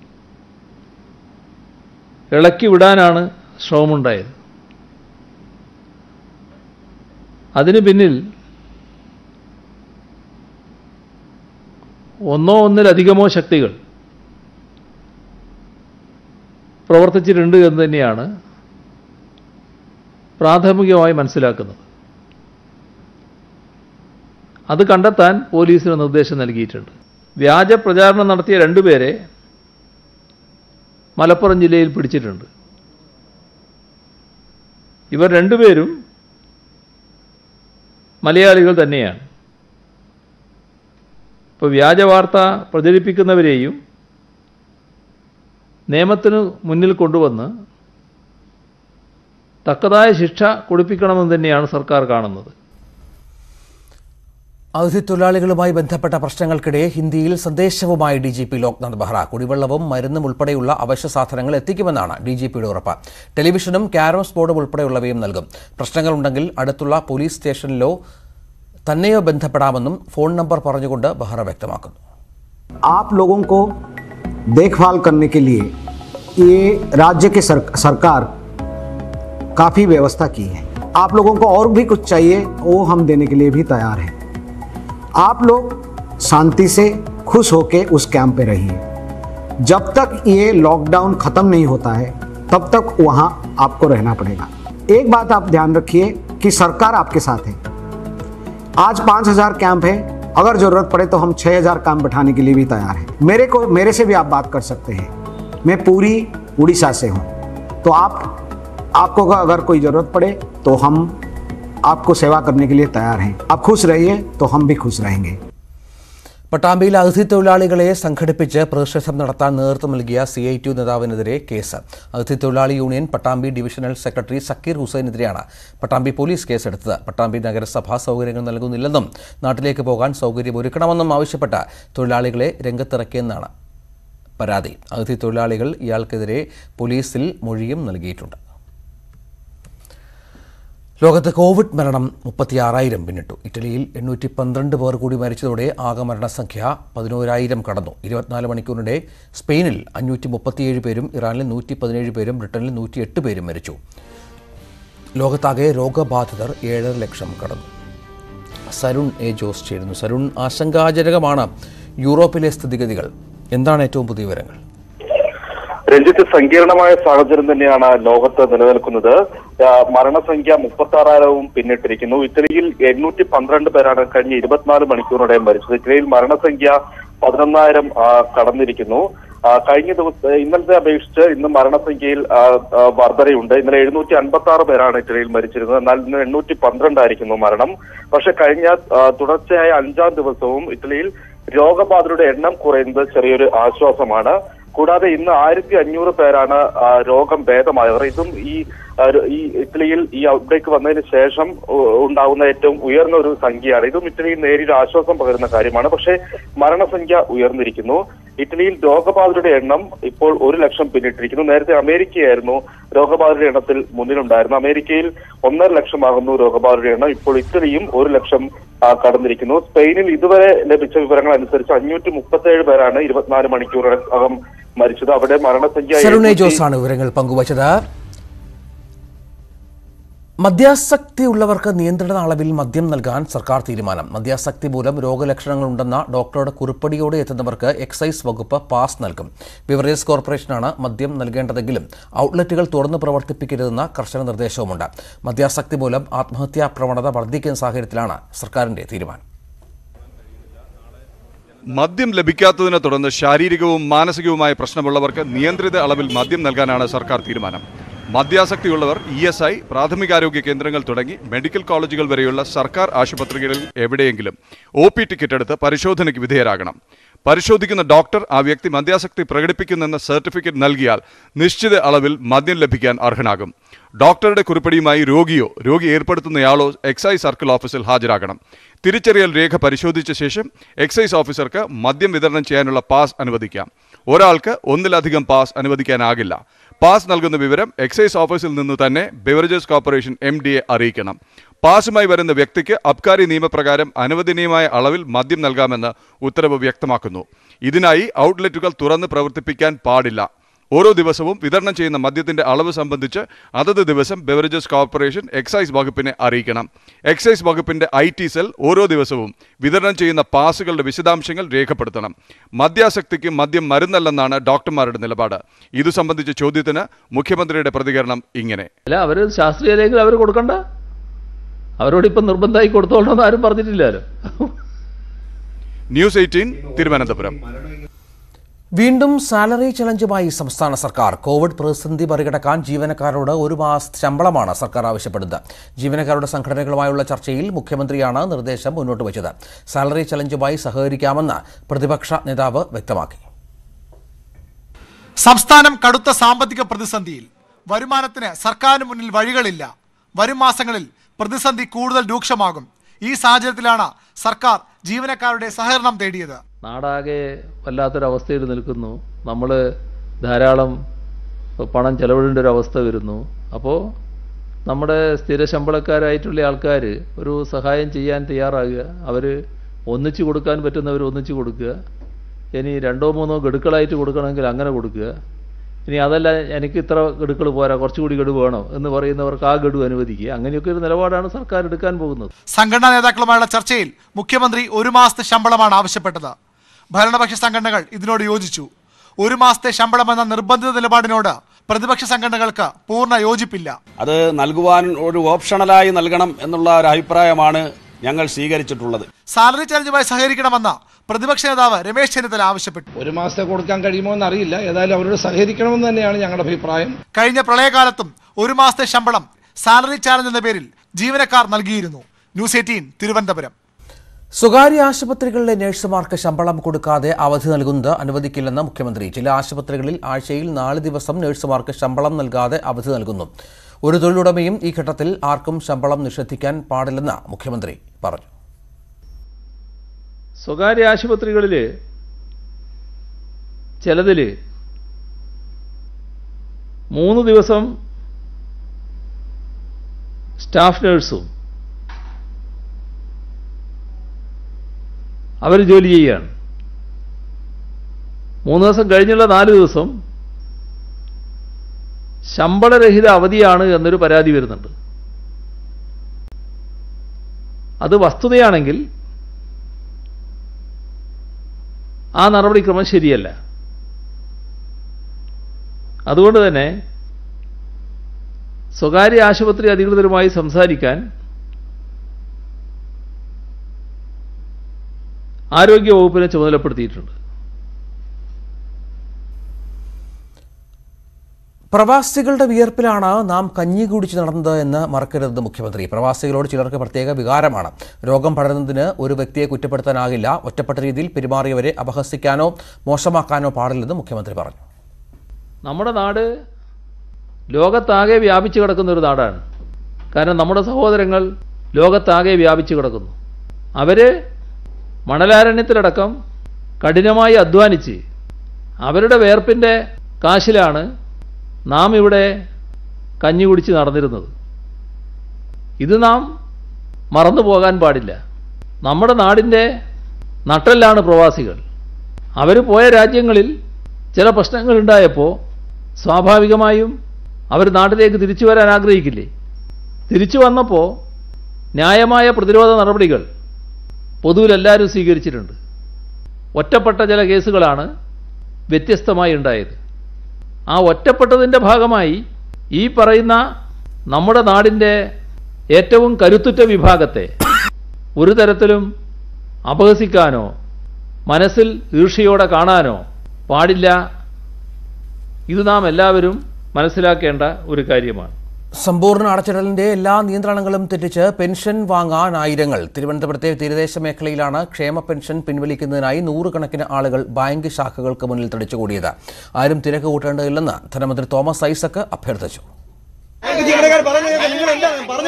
ഇളക്കി വിടാനാണ് ശ്രമമുണ്ടായത് അതിന് പിന്നിൽ ഒന്നോ ഒന്നിലധികമോ ശക്തികൾ പ്രവർത്തിച്ചിട്ടുണ്ട് എന്ന് തന്നെയാണ് പ്രാഥമികമായി മനസ്സിലാക്കുന്നത് അത് കണ്ടെത്താൻ പോലീസിന് നിർദ്ദേശം നൽകിയിട്ടുണ്ട് വ്യാജ പ്രചാരണം നടത്തിയ രണ്ടുപേരെ മലപ്പുറം ജില്ലയിൽ പിടിച്ചിട്ടുണ്ട് ഇവർ രണ്ടുപേരും മലയാളികൾ തന്നെയാണ് ഇപ്പോൾ വ്യാജ വാർത്ത പ്രചരിപ്പിക്കുന്നവരെയും നിയമത്തിന് മുന്നിൽ കൊണ്ടുവന്ന് തക്കതായ ശിക്ഷ കൊടുപ്പിക്കണമെന്ന് തന്നെയാണ് സർക്കാർ കാണുന്നത് അതിഥി തൊഴിലാളികളുമായി ബന്ധപ്പെട്ട പ്രശ്നങ്ങൾക്കിടെ ഹിന്ദിയിൽ സന്ദേശവുമായി D G P Loknath Behera കുടിവെള്ളവും മരുന്നും ഉൾപ്പെടെയുള്ള അവശ്യ സാധനങ്ങൾ എത്തിക്കുമെന്നാണ് ഡി ജി പിയുടെ ഉറപ്പ് ടെലിവിഷനും ക്യാരംസ് ബോർഡും ഉൾപ്പെടെയുള്ളവയും നൽകും പ്രശ്നങ്ങളുണ്ടെങ്കിൽ അടുത്തുള്ള പോലീസ് സ്റ്റേഷനിലോ തന്നെയോ ബന്ധപ്പെടാമെന്നും ഫോൺ നമ്പർ പറഞ്ഞുകൊണ്ട് ബെഹ്റ വ്യക്തമാക്കുന്നു आप लोगों को देखभाल करने के लिए ये राज्य की सर, सरकार काफ़ी व्यवस्था की है आप लोगों को और भी कुछ चाहिए वो हम देने के लिए भी तैयार हैं आप लोग शांति से खुश होके उस कैंप पे रहिए जब तक ये लॉकडाउन ख़त्म नहीं होता है तब तक वहाँ आपको रहना पड़ेगा एक बात आप ध्यान रखिए कि सरकार आपके साथ है आज पाँच हजार कैंप है अगर जरूरत पड़े तो हम छः हजार कैंप बैठाने के लिए भी तैयार हैं मेरे को मेरे से भी आप बात कर सकते हैं मैं पूरी उड़ीसा से हूँ तो आप आपको अगर कोई ज़रूरत पड़े तो हम आपको सेवा करने के लिए तैयार हैं आप खुश रहिए तो हम भी खुश रहेंगे പട്ടാമ്പിയിൽ അതിഥി തൊഴിലാളികളെ സംഘടിപ്പിച്ച് പ്രതിഷേധം നടത്താൻ നേതൃത്വം നൽകിയ സി ഐ ടി യു നേതാവിനെതിരെ കേസ് അതിഥി തൊഴിലാളി union Pattambi divisional secretary Zakir ഹുസൈനെതിരെയാണ് പട്ടാമ്പി പോലീസ് കേസെടുത്തത് പട്ടാമ്പി നഗരസഭ സൗകര്യങ്ങൾ നൽകുന്നില്ലെന്നും നാട്ടിലേക്ക് പോകാൻ സൗകര്യം ഒരുക്കണമെന്നും ആവശ്യപ്പെട്ട് തൊഴിലാളികളെ രംഗത്തിറക്കിയെന്നാണ് പരാതി അതിഥി തൊഴിലാളികൾ ഇയാൾക്കെതിരെ പോലീസിൽ മൊഴിയും നൽകിയിട്ടുണ്ട് ലോകത്ത് കോവിഡ് മരണം മുപ്പത്തിയാറായിരം പിന്നിട്ടു ഇറ്റലിയിൽ എണ്ണൂറ്റി പന്ത്രണ്ട് പേർ കൂടി മരിച്ചതോടെ ആകെ മരണസംഖ്യ പതിനോരായിരം കടന്നു ഇരുപത്തിനാല് മണിക്കൂറിനിടെ സ്പെയിനിൽ അഞ്ഞൂറ്റി മുപ്പത്തിയേഴ് പേരും ഇറാനിൽ നൂറ്റി പതിനേഴ് പേരും ബ്രിട്ടനിൽ നൂറ്റിയെട്ട് പേരും മരിച്ചു ലോകത്താകെ രോഗബാധിതർ ഏഴര ലക്ഷം കടന്നു സരുൺ എ ജോസ് ചേരുന്നു സരുൺ ആശങ്കാജനകമാണ് യൂറോപ്പിലെ സ്ഥിതിഗതികൾ എന്താണ് ഏറ്റവും പുതിയ വിവരങ്ങൾ രഞ്ജിത്ത് സങ്കീർണമായ സാഹചര്യം തന്നെയാണ് ലോകത്ത് നിലനിൽക്കുന്നത് ആ, മരണസംഖ്യ മുപ്പത്തി ആറായിരവും പിന്നിട്ടിരിക്കുന്നു ഇറ്റലിയിൽ എണ്ണൂറ്റി പന്ത്രണ്ട് പേരാണ് കഴിഞ്ഞ ഇരുപത്തിനാല് മണിക്കൂറിനിടെ മരിച്ചത് ഇറ്റലിയിൽ മരണസംഖ്യ പതിനൊന്നായിരം ആ, കടന്നിരിക്കുന്നു ആ, കഴിഞ്ഞ ദിവസം ഇന്നലത്തെ അപേക്ഷിച്ച് ഇന്ന് മരണസംഖ്യയിൽ ആ, ആ, വർധനയുണ്ട് ഇന്നലെ എഴുന്നൂറ്റി അൻപത്തി ആറ് പേരാണ് ഇറ്റലിയിൽ മരിച്ചിരുന്നത് എന്നാൽ ഇന്ന് എണ്ണൂറ്റി പന്ത്രണ്ടായിരിക്കുന്നു മരണം പക്ഷെ കഴിഞ്ഞ ആ, തുടർച്ചയായ അഞ്ചാം ദിവസവും ഇറ്റലിയിൽ രോഗബാധിതരുടെ എണ്ണം കുറയുന്നത് ചെറിയൊരു ആശ്വാസമാണ് കൂടാതെ ഇന്ന് ആയിരത്തി അഞ്ഞൂറ് പേരാണ് ആ, രോഗം ഭേദമായവർ ഇതും ഈ ആ, ഒരു- ഈ ഇറ്റലിയിൽ ഈ ഔട്ട്ബ്രേക്ക് വന്നതിന് ശേഷം ഉ- ഉണ്ടാകുന്ന ഏറ്റവും ഉയർന്ന ഒരു സംഖ്യയാണ് ഇതും ഇറ്റലിയിൽ നേരിയ ആശ്വാസം പകരുന്ന കാര്യമാണ് പക്ഷേ മരണസംഖ്യ ഉയർന്നിരിക്കുന്നു ഇറ്റലിയിൽ രോഗബാധിതരുടെ എണ്ണം ഇപ്പോൾ ഒരു ലക്ഷം പിന്നിട്ടിരിക്കുന്നു നേരത്തെ അമേരിക്കയായിരുന്നു രോഗബാധിതരുടെ എണ്ണത്തിൽ മുന്നിലുണ്ടായിരുന്നു അമേരിക്കയിൽ ഒന്നര ലക്ഷമാകുന്നു രോഗബാധിതരുടെ എണ്ണം ഇപ്പോൾ ഇറ്റലിയും ഒരു ലക്ഷം ആ, കടന്നിരിക്കുന്നു സ്പെയിനിൽ ഇതുവരെ ലഭിച്ച വിവരങ്ങൾ അനുസരിച്ച് അഞ്ഞൂറ്റി മുപ്പത്തേഴ് പേരാണ് ഇരുപത്തിനാല് മണിക്കൂറിനകം മരിച്ചത് അവിടെ മരണസംഖ്യ ശരുണെ എഴുന്നൂറ്റി ജോസാണ് വിവരങ്ങൾ പങ്കുവച്ചത് മദ്യാസക്തി ഉള്ളവർക്ക് നിയന്ത്രണ അളവിൽ മദ്യം നൽകാൻ സർക്കാർ തീരുമാനം മദ്യാസക്തി മൂലം രോഗലക്ഷണങ്ങളുണ്ടെന്ന ഡോക്ടറുടെ കുറിപ്പടിയോടെ എത്തുന്നവർക്ക് എക്സൈസ് വകുപ്പ് പാസ് നൽകും ബിവറേജസ് കോർപ്പറേഷനാണ് മദ്യം നൽകേണ്ടതെങ്കിലും ഔട്ട്ലെറ്റുകൾ തുറന്നു പ്രവർത്തിപ്പിക്കരുതെന്ന കർശന നിർദ്ദേശവുമുണ്ട് മദ്യാസക്തി മൂലം ആത്മഹത്യാ പ്രവണത വർദ്ധിക്കുന്ന സാഹചര്യത്തിലാണ് സർക്കാരിന്റെ തീരുമാനം മദ്യം ലഭിക്കാത്തതിനെ തുടർന്ന് ശാരീരികവും മാനസികവുമായ പ്രശ്നമുള്ളവർക്ക് നിയന്ത്രിത അളവിൽ മദ്യം നൽകാനാണ് സർക്കാർ തീരുമാനം മദ്യാസക്തിയുള്ളവർ ഇ എസ് ഐ പ്രാഥമികാരോഗ്യ കേന്ദ്രങ്ങൾ തുടങ്ങി മെഡിക്കൽ കോളേജുകൾ വരെയുള്ള സർക്കാർ ആശുപത്രികളിൽ എവിടെയെങ്കിലും ഒ പി ടിക്കറ്റ് എടുത്ത് പരിശോധനയ്ക്ക് വിധേയരാകണം പരിശോധിക്കുന്ന ഡോക്ടർ ആ വ്യക്തി മദ്യാസക്തി പ്രകടിപ്പിക്കുന്നെന്ന സർട്ടിഫിക്കറ്റ് നൽകിയാൽ നിശ്ചിത അളവിൽ മദ്യം ലഭിക്കാൻ അർഹനാകും ഡോക്ടറുടെ കുറിപ്പടിയുമായി രോഗിയോ രോഗി ഏർപ്പെടുത്തുന്നയാളോ എക്സൈസ് സർക്കിൾ ഓഫീസിൽ ഹാജരാകണം തിരിച്ചറിയൽ രേഖ പരിശോധിച്ച ശേഷം എക്സൈസ് ഓഫീസർക്ക് മദ്യം വിതരണം ചെയ്യാനുള്ള പാസ് അനുവദിക്കാം ഒരാൾക്ക് ഒന്നിലധികം പാസ് അനുവദിക്കാനാകില്ല പാസ് നൽകുന്ന വിവരം എക്സൈസ് ഓഫീസിൽ നിന്ന് തന്നെ beverages corporation M D A അറിയിക്കണം പാസുമായി വരുന്ന വ്യക്തിക്ക് അബ്കാരി നിയമപ്രകാരം അനുവദനീയമായ അളവിൽ മദ്യം നൽകാമെന്ന് ഉത്തരവ് വ്യക്തമാക്കുന്നു ഇതിനായി ഔട്ട്ലെറ്റുകൾ തുറന്ന് പ്രവർത്തിപ്പിക്കാൻ പാടില്ല ഓരോ ദിവസവും വിതരണം ചെയ്യുന്ന മദ്യത്തിന്റെ അളവ് സംബന്ധിച്ച് അതത് ദിവസം ബെവറേജസ് കോർപ്പറേഷൻ എക്സൈസ് വകുപ്പിനെ അറിയിക്കണം എക്സൈസ് വകുപ്പിന്റെ ഐ ടി സെൽ ഓരോ ദിവസവും വിതരണം ചെയ്യുന്ന പാസുകളുടെ വിശദാംശങ്ങൾ രേഖപ്പെടുത്തണം മദ്യാസക്തിക്ക് മദ്യം മരുന്നല്ലെന്നാണ് ഡോക്ടർമാരുടെ നിലപാട് ഇതു സംബന്ധിച്ച ചോദ്യത്തിന് മുഖ്യമന്ത്രിയുടെ പ്രതികരണം ഇങ്ങനെ അല്ല അവർ ശാസ്ത്രീയ രേഖകൾ അവർ കൊടുക്കണ്ട അവരോട് ഇപ്പം നിർബന്ധമായി കൊടുത്തോളണമെന്ന് ആരും പറഞ്ഞിട്ടില്ലല്ലോ ന്യൂസ് എയ്റ്റീൻ തിരുവനന്തപുരം വീണ്ടും സാലറി ചലഞ്ചുമായി സംസ്ഥാന സർക്കാർ കോവിഡ് പ്രതിസന്ധി മറികടക്കാൻ ജീവനക്കാരോട് ഒരു മാസ ശമ്പളമാണ് സർക്കാർ ആവശ്യപ്പെടുന്നത് ജീവനക്കാരുടെ സംഘടനകളുമായുള്ള ചർച്ചയിൽ മുഖ്യമന്ത്രിയാണ് നിർദ്ദേശം മുന്നോട്ട് വച്ചത് സാലറി ചലഞ്ചുമായി സഹകരിക്കാമെന്ന് പ്രതിപക്ഷ നേതാവ് വ്യക്തമാക്കി സംസ്ഥാനം കടുത്ത സാമ്പത്തിക പ്രതിസന്ധിയിൽ വരുമാനത്തിന് സർക്കാരിന് മുന്നിൽ വഴികളില്ല വരും മാസങ്ങളിൽ പ്രതിസന്ധി കൂടുതൽ രൂക്ഷമാകും ഈ സാഹചര്യത്തിലാണ് സർക്കാർ ജീവനക്കാരുടെ സഹകരണം തേടിയത് നാടാകെ വല്ലാത്തൊരവസ്ഥയിൽ നിൽക്കുന്നു നമ്മൾ ധാരാളം പണം ചെലവിടേണ്ട ഒരു അവസ്ഥ വരുന്നു അപ്പോൾ നമ്മുടെ സ്ഥിര ശമ്പളക്കാരായിട്ടുള്ള ആൾക്കാർ ഒരു സഹായം ചെയ്യാൻ തയ്യാറാകുക അവർ ഒന്നിച്ചു കൊടുക്കാൻ പറ്റുന്നവർ ഒന്നിച്ചു കൊടുക്കുക ഇനി രണ്ടോ മൂന്നോ ഗഡുക്കളായിട്ട് കൊടുക്കണമെങ്കിൽ അങ്ങനെ കൊടുക്കുക ഇനി അതല്ല എനിക്ക് ഇത്ര ഗഡുക്കൾ പോരാ കുറച്ചുകൂടി ഗഡു വേണോ എന്ന് പറയുന്നവർക്ക് ആ ഗഡു അനുവദിക്കുക അങ്ങനെയൊക്കെ ഒരു നിലപാടാണ് സർക്കാർ എടുക്കാൻ പോകുന്നത് സംഘടനാ നേതാക്കളുമായുള്ള ചർച്ചയിൽ മുഖ്യമന്ത്രി ഒരു മാസത്തെ ശമ്പളമാണ് ആവശ്യപ്പെട്ടത് ഭരണപക്ഷ സംഘടനകൾ ഇതിനോട് യോജിച്ചു ഒരു മാസത്തെ ശമ്പളം എന്ന നിർബന്ധിത നിലപാടിനോട് പ്രതിപക്ഷ സംഘടനകൾക്ക് പൂർണ്ണ യോജിപ്പില്ല അത് നൽകുവാൻ ഒരു ഓപ്ഷണലായി നൽകണം എന്നുള്ള ഒരു അഭിപ്രായമാണ് ഞങ്ങൾ സ്വീകരിച്ചിട്ടുള്ളത് സാലറി ചലഞ്ചുമായി സഹകരിക്കണമെന്ന് പ്രതിപക്ഷ നേതാവ് രമേശ് ചെന്നിത്തല ആവശ്യപ്പെട്ടു ഒരു മാസത്തെ കൊടുക്കാൻ കഴിയുമോ എന്നറിയില്ല ഏതായാലും അവരോട് സഹകരിക്കണമെന്ന് തന്നെയാണ് ഞങ്ങളുടെ അഭിപ്രായം കഴിഞ്ഞ പ്രളയകാലത്തും ഒരു മാസത്തെ ശമ്പളം സാലറി ചാലഞ്ച് എന്ന പേരിൽ ജീവനക്കാർ നൽകിയിരുന്നു ന്യൂസ് എയ്റ്റീൻ തിരുവനന്തപുരം സ്വകാര്യ ആശുപത്രികളിലെ നഴ്സുമാർക്ക് ശമ്പളം കൊടുക്കാതെ അവധി നൽകുന്നത് അനുവദിക്കില്ലെന്ന് മുഖ്യമന്ത്രി ചില ആശുപത്രികളിൽ ആഴ്ചയിൽ നാല് ദിവസം നഴ്സുമാർക്ക് ശമ്പളം നൽകാതെ അവധി നൽകുന്നു ഒരു തൊഴിലുടമയും ഈ ഘട്ടത്തിൽ ആർക്കും ശമ്പളം നിഷേധിക്കാൻ പാടില്ലെന്ന് മുഖ്യമന്ത്രി പറഞ്ഞു സ്വകാര്യ ആശുപത്രികളിൽ ചിലതിൽ മൂന്ന് ദിവസം സ്റ്റാഫ് നേഴ്സും അവർ ജോലി ചെയ്യുകയാണ് മൂന്ന് ദിവസം കഴിഞ്ഞുള്ള നാല് ദിവസം ശമ്പളരഹിത അവധിയാണ് എന്നൊരു പരാതി വരുന്നുണ്ട് അത് വസ്തുതയാണെങ്കിൽ ആ നടപടിക്രമം ശരിയല്ല അതുകൊണ്ട് തന്നെ സ്വകാര്യ ആശുപത്രി അധികൃതരുമായി സംസാരിക്കാൻ ആരോഗ്യ വകുപ്പിനെ ചുമതലപ്പെടുത്തിയിട്ടുണ്ട് പ്രവാസികളുടെ വിയർപ്പിലാണ് നാം കഞ്ഞി കുടിച്ച് നടന്നത് എന്ന് മറക്കരുത് മുഖ്യമന്ത്രി പ്രവാസികളോട് ചിലർക്ക് പ്രത്യേക വികാരമാണ് രോഗം പടരുന്നതിന് ഒരു വ്യക്തിയെ കുറ്റപ്പെടുത്താനാകില്ല ഒറ്റപ്പെട്ട രീതിയിൽ പെരുമാറിയവരെ അപഹസിക്കാനോ മോശമാക്കാനോ പാടില്ലെന്ന് മുഖ്യമന്ത്രി പറഞ്ഞു നമ്മുടെ നാട് ലോകത്താകെ വ്യാപിച്ചു കിടക്കുന്ന ഒരു നാടാണ് കാരണം നമ്മുടെ സഹോദരങ്ങൾ ലോകത്താകെ വ്യാപിച്ചു കിടക്കുന്നു അവർ മണലാരണ്യത്തിലടക്കം കഠിനമായി അധ്വാനിച്ച് അവരുടെ വേർപ്പിൻ്റെ കാശിലാണ് നാം ഇവിടെ കഞ്ഞി കുടിച്ച് നടന്നിരുന്നത് ഇത് നാം മറന്നു പോകാൻ പാടില്ല നമ്മുടെ നാടിൻ്റെ നട്ടെല്ലാണ് പ്രവാസികൾ അവർ പോയ രാജ്യങ്ങളിൽ ചില പ്രശ്നങ്ങളുണ്ടായപ്പോൾ സ്വാഭാവികമായും അവർ നാട്ടിലേക്ക് തിരിച്ചു വരാൻ ആഗ്രഹിക്കില്ലേ തിരിച്ചു വന്നപ്പോൾ ന്യായമായ പ്രതിരോധ നടപടികൾ പൊതുവിൽ എല്ലാവരും സ്വീകരിച്ചിട്ടുണ്ട് ഒറ്റപ്പെട്ട ചില കേസുകളാണ് വ്യത്യസ്തമായി ഉണ്ടായത് ആ ഒറ്റപ്പെട്ടതിൻ്റെ ഭാഗമായി ഈ പറയുന്ന നമ്മുടെ നാടിൻ്റെ ഏറ്റവും കരുത്തുറ്റ വിഭാഗത്തെ ഒരു തരത്തിലും അപഹസിക്കാനോ മനസ്സിൽ ഈർഷ്യയോടെ കാണാനോ പാടില്ല ഇത് നാം എല്ലാവരും മനസ്സിലാക്കേണ്ട ഒരു കാര്യമാണ് സമ്പൂർണ്ണ അടച്ചിടലിന്റെ എല്ലാ നിയന്ത്രണങ്ങളും തെറ്റിച്ച് പെൻഷൻ വാങ്ങാൻ ആയിരങ്ങൾ തിരുവനന്തപുരത്തെ തീരദേശ മേഖലയിലാണ് ക്ഷേമ പെൻഷൻ പിൻവലിക്കുന്നതിനായി നൂറുകണക്കിന് ആളുകൾ ബാങ്ക് ശാഖകൾക്ക് മുന്നിൽ തടിച്ചുകൂടിയത് ആരും തിരക്ക് കൂട്ടേണ്ടതില്ലെന്ന് ധനമന്ത്രി തോമസ് ഐസക് അഭ്യർത്ഥിച്ചു ജീവനക്കാർ പറഞ്ഞു നിങ്ങൾ എന്താ പറഞ്ഞ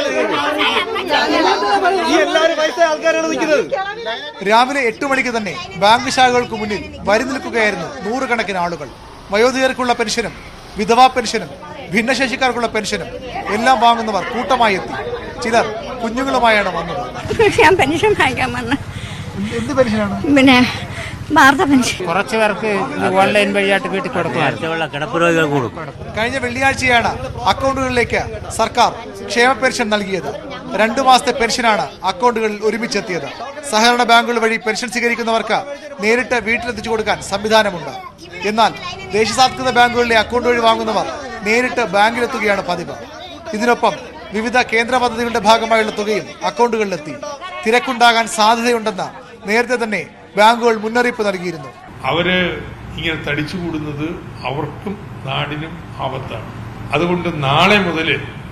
മനസ്സിലാവില്ല ഈ എല്ലാവരും വയസ്സായ ആൾക്കാരാണ് നിൽക്കുന്നത് രാവിലെ എട്ട് മണിക്ക് തന്നെ ബാങ്ക് ശാഖകൾക്ക് മുന്നിൽ വരി നിൽക്കുകയായിരുന്നു നൂറുകണക്കിന് ആളുകൾ വയോധികർക്കുള്ള പെൻഷനും വിധവാ പെൻഷനും ഭിന്നശേഷിക്കാർക്കുള്ള പെൻഷനും എല്ലാം വാങ്ങുന്നവർ കൂട്ടമായി എത്തി ചിലർ കുഞ്ഞുങ്ങളുമായാണ് വന്നത് ഞാൻ പെൻഷൻ വാങ്ങിക്കാൻ വന്നു എന്ത് പെൻഷനാണ് പിന്നെ വാർത്ത പെൻഷൻ കുറച്ച് പേർക്ക് ഓൺലൈൻ വഴിയായിട്ട് വീട്ടിൽ കൊടുക്കും കിടപ്പ് രോഗികൾ കൂടും കഴിഞ്ഞ വെള്ളിയാഴ്ചയാണ് അക്കൗണ്ടുകളിലേക്ക് സർക്കാർ ക്ഷേമ പെൻഷൻ നൽകിയത് രണ്ടു മാസത്തെ പെൻഷനാണ് അക്കൗണ്ടുകളിൽ ഒരുമിച്ചെത്തിയത് സഹകരണ ബാങ്കുകൾ വഴി പെൻഷൻ സ്വീകരിക്കുന്നവർക്ക് നേരിട്ട് വീട്ടിലെത്തിച്ചു കൊടുക്കാൻ സംവിധാനമുണ്ട് എന്നാൽ ദേശസാത്കൃത ബാങ്കുകളിലെ അക്കൗണ്ട് വഴി വാങ്ങുന്നവർ നേരിട്ട് ബാങ്കിലെത്തുകയാണ് പതിവ് ഇതിനൊപ്പം വിവിധ കേന്ദ്ര പദ്ധതികളുടെ ഭാഗമായുള്ള തുകയും അക്കൗണ്ടുകളിലെത്തി തിരക്കുണ്ടാകാൻ സാധ്യതയുണ്ടെന്ന് നേരത്തെ തന്നെ ബാങ്കുകൾ മുന്നറിയിപ്പ് നൽകിയിരുന്നു അവര് ഇങ്ങനെ തടിച്ചുകൂടുന്നത് അവർക്കും നാടിനും ആപത്താണ് അതുകൊണ്ട് നാളെ മുതൽ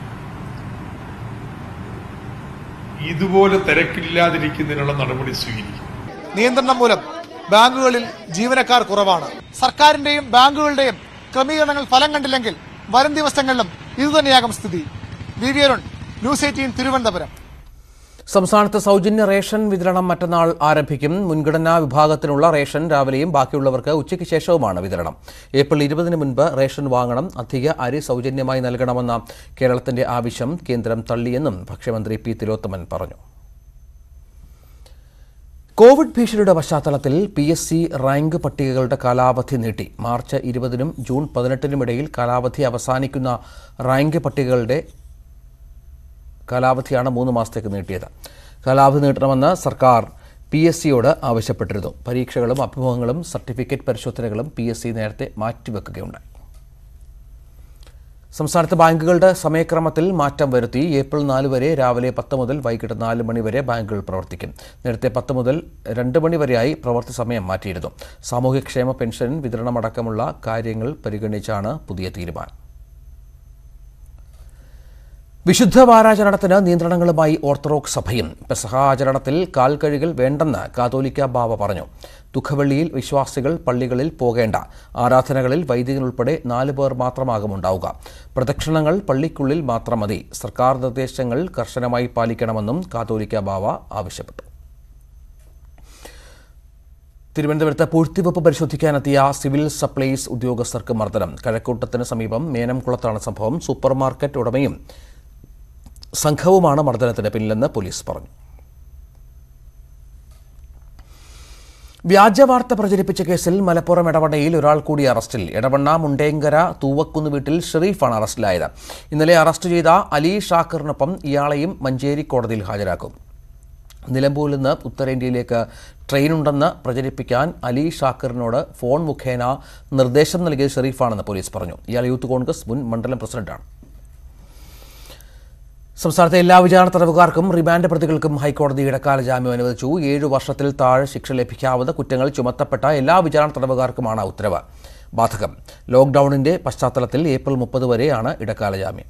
ഇതുപോലെ തിരക്കില്ലാതിരിക്കുന്നതിനുള്ള നടപടി സ്വീകരിക്കും നിയന്ത്രണം മൂലം ബാങ്കുകളിൽ ജീവനക്കാർ കുറവാണ് സർക്കാരിന്റെയും ബാങ്കുകളുടെയും ക്രമീകരണങ്ങൾ ഫലം കണ്ടില്ലെങ്കിൽ വരും ദിവസങ്ങളിലും ഇതുതന്നെയാകും സ്ഥിതി V V Arun news eighteen Thiruvananthapuram സംസ്ഥാനത്ത് സൗജന്യ റേഷൻ വിതരണം മറ്റന്നാൾ ആരംഭിക്കും മുൻഗണനാ വിഭാഗത്തിനുള്ള റേഷൻ രാവിലെയും ബാക്കിയുള്ളവർക്ക് ഉച്ചയ്ക്ക് ശേഷവുമാണ് വിതരണം ഏപ്രിൽ ഇരുപതിന് മുൻപ് റേഷൻ വാങ്ങണം അധിക അരി സൗജന്യമായി നൽകണമെന്ന കേരളത്തിന്റെ ആവശ്യം കേന്ദ്രം തള്ളിയെന്നും ഭക്ഷ്യമന്ത്രി പി തിലോത്തമൻ പറഞ്ഞു കോവിഡ് ഭീഷണിയുടെ പശ്ചാത്തലത്തിൽ പി എസ് സി റാങ്ക് പട്ടികകളുടെ കാലാവധി നീട്ടി മാർച്ച് ഇരുപതിനും ജൂൺ പതിനെട്ടിനും ഇടയിൽ കാലാവധി അവസാനിക്കുന്ന റാങ്ക് പട്ടികകളുടെ കാലാവധിയാണ് മൂന്ന് മാസത്തേക്ക് നീട്ടിയത് കാലാവധി നീട്ടണമെന്ന് സർക്കാർ പി എസ് സിയോട് ആവശ്യപ്പെട്ടിരുന്നു പരീക്ഷകളും അഭിമുഖങ്ങളും സർട്ടിഫിക്കറ്റ് പരിശോധനകളും പി എസ് സി നേരത്തെ മാറ്റിവെക്കുകയുണ്ടായി സംസ്ഥാനത്ത് ബാങ്കുകളുടെ സമയക്രമത്തിൽ മാറ്റം വരുത്തി ഏപ്രിൽ നാല് വരെ രാവിലെ പത്ത് മുതൽ വൈകിട്ട് നാല് മണി വരെ ബാങ്കുകൾ പ്രവർത്തിക്കും നേരത്തെ പത്ത് മുതൽ രണ്ട് മണി വരെയായി പ്രവൃത്തി സമയം മാറ്റിയിരുന്നു സാമൂഹ്യക്ഷേമ പെൻഷൻ വിതരണമടക്കമുള്ള കാര്യങ്ങൾ പരിഗണിച്ചാണ് പുതിയ തീരുമാനം വിശുദ്ധ വാരാചരണത്തിന് നിയന്ത്രണങ്ങളുമായി ഓർത്തഡോക്സ് സഭയും പെസഹാചരണത്തിൽ കാൽ കഴുകൽ വേണ്ടെന്ന് കാതോലിക്ക ബാവ പറഞ്ഞു ദുഃഖവെള്ളിയിൽ വിശ്വാസികൾ പള്ളികളിൽ പോകേണ്ട ആരാധനകളിൽ വൈദികനുൾപ്പെടെ നാല് പേർ മാത്രമാകും ഉണ്ടാവുക പ്രദക്ഷിണങ്ങൾ പള്ളിക്കുള്ളിൽ മാത്രം മതി സർക്കാർ നിർദ്ദേശങ്ങൾ കർശനമായി പാലിക്കണമെന്നും കാതോലിക്ക ബാവ ആവശ്യപ്പെട്ടു തിരുവനന്തപുരത്ത് പൂഴ്ത്തിവെപ്പ് പരിശോധിക്കാനെത്തിയ സിവിൽ സപ്ലൈസ് ഉദ്യോഗസ്ഥർക്ക് മർദ്ദനം കഴക്കൂട്ടത്തിന് സമീപം മേനംകുളത്താണ് സംഭവം സൂപ്പർ മാർക്കറ്റ് ഉടമയും സംഘവുമാണ് മർദ്ദനത്തിന് പിന്നിലെന്ന് പോലീസ് പറഞ്ഞു വ്യാജവാർത്ത പ്രചരിപ്പിച്ച കേസിൽ മലപ്പുറം എടവണ്ണയിൽ ഒരാൾ കൂടി അറസ്റ്റിൽ എടവണ്ണ മുണ്ടേങ്കര തൂവക്കുന്ന് വീട്ടിൽ ഷെറീഫാണ് അറസ്റ്റിലായത് ഇന്നലെ അറസ്റ്റ് ചെയ്ത അലി ഷാക്കറിനൊപ്പം ഇയാളെയും മഞ്ചേരി കോടതിയിൽ ഹാജരാക്കും നിലമ്പൂരിൽ നിന്ന് ഉത്തരേന്ത്യയിലേക്ക് ട്രെയിനുണ്ടെന്ന് പ്രചരിപ്പിക്കാൻ അലി ഷാക്കറിനോട് ഫോൺ മുഖേന നിർദ്ദേശം നൽകിയ ഷെറീഫാണെന്ന് പോലീസ് പറഞ്ഞു ഇയാൾ യൂത്ത് കോൺഗ്രസ് മുൻ മണ്ഡലം പ്രസിഡന്റാണ് സംസ്ഥാനത്തെ എല്ലാ വിചാരണ തടവുകാർക്കും റിമാൻഡ് പ്രതികൾക്കും ഹൈക്കോടതി ഇടക്കാല ജാമ്യം അനുവദിച്ചു ഏഴു വർഷത്തിൽ താഴെ ശിക്ഷ ലഭിക്കാവുന്ന കുറ്റങ്ങൾ ചുമത്തപ്പെട്ട എല്ലാ വിചാരണ തടവുകാർക്കുമാണ് ഉത്തരവ് ബാധകം ലോക്ഡൌണിന്റെ പശ്ചാത്തലത്തിൽ ഏപ്രിൽ മുപ്പത് വരെയാണ് ഇടക്കാല ജാമ്യം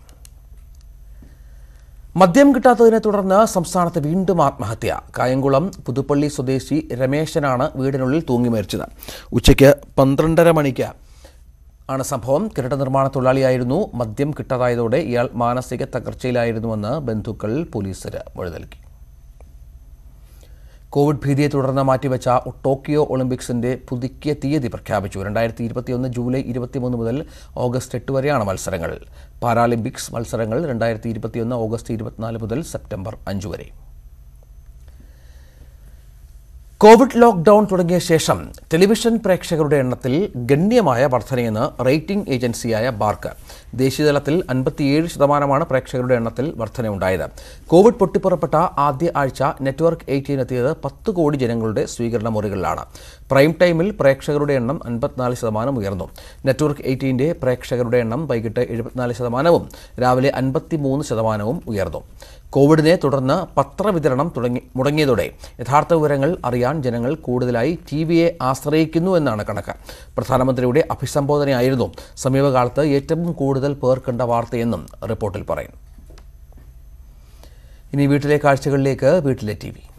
മദ്യം കിട്ടാത്തതിനെ തുടർന്ന് സംസ്ഥാനത്ത് വീണ്ടും ആത്മഹത്യ കായംകുളം പുതുപ്പള്ളി സ്വദേശി രമേശനാണ് വീടിനുള്ളിൽ തൂങ്ങി മരിച്ചത് ഉച്ചയ്ക്ക് പന്ത്രണ്ടര മണിക്ക് ആണ് സംഭവം കെട്ടിട നിർമ്മാണ തൊഴിലാളിയായിരുന്നു മദ്യം കിട്ടാതായതോടെ ഇയാൾ മാനസിക തകർച്ചയിലായിരുന്നുവെന്ന് ബന്ധുക്കൾ പോലീസിന് മൊഴി നൽകി കോവിഡ് ഭീതിയെ തുടർന്ന് മാറ്റിവെച്ച ടോക്കിയോ ഒളിമ്പിക്സിന്റെ പുതുക്കിയ തീയതി പ്രഖ്യാപിച്ചു രണ്ടായിരത്തി ഇരുപത്തിയൊന്ന് ജൂലൈ ഇരുപത്തിമൂന്ന് മുതൽ ഓഗസ്റ്റ് എട്ട് വരെയാണ് മത്സരങ്ങൾ പാരാലിമ്പിക്സ് മത്സരങ്ങൾ രണ്ടായിരത്തി ഇരുപത്തിയൊന്ന് ഓഗസ്റ്റ് ഇരുപത്തിനാല് മുതൽ സെപ്റ്റംബർ അഞ്ച് വരെ കോവിഡ് ലോക്ക്ഡൌൺ തുടങ്ങിയ ശേഷം ടെലിവിഷൻ പ്രേക്ഷകരുടെ എണ്ണത്തിൽ ഗണ്യമായ വർധനയെന്ന് റേറ്റിംഗ് ഏജൻസിയായ ബാർക്ക് ദേശീയതലത്തിൽ അൻപത്തിയേഴ് ശതമാനമാണ് പ്രേക്ഷകരുടെ എണ്ണത്തിൽ വർധനയുണ്ടായത് കോവിഡ് പൊട്ടിപ്പുറപ്പെട്ട ആദ്യ ആഴ്ച നെറ്റ്വർക്ക് എയ്റ്റീൻ എത്തിയത് പത്ത് കോടി ജനങ്ങളുടെ സ്വീകരണ മുറികളിലാണ് പ്രൈം ടൈമിൽ പ്രേക്ഷകരുടെ എണ്ണം അൻപത്തിനാല് ശതമാനം ഉയർന്നു നെറ്റ്വർക്ക് എയ്റ്റീൻ്റെ പ്രേക്ഷകരുടെ എണ്ണം വൈകിട്ട് എഴുപത്തിനാല് ശതമാനവും രാവിലെ അൻപത്തിമൂന്ന് ശതമാനവും ഉയർന്നു കോവിഡിനെ തുടർന്ന് പത്രവിതരണം തുടങ്ങി മുടങ്ങിയതോടെ യഥാർത്ഥ വിവരങ്ങൾ അറിയാൻ ജനങ്ങൾ കൂടുതലായി ടി വിയെ ആശ്രയിക്കുന്നു എന്നാണ് കണക്ക് പ്രധാനമന്ത്രിയുടെ അഭിസംബോധനയായിരുന്നു സമീപകാലത്ത് ഏറ്റവും കൂടുതൽ പേർ കണ്ട വാർത്തയെന്നും റിപ്പോർട്ടിൽ പറയുന്നു ഇനി വീട്ടിലെ കാഴ്ചകളിലേക്ക് വീട്ടിലെ ടി വി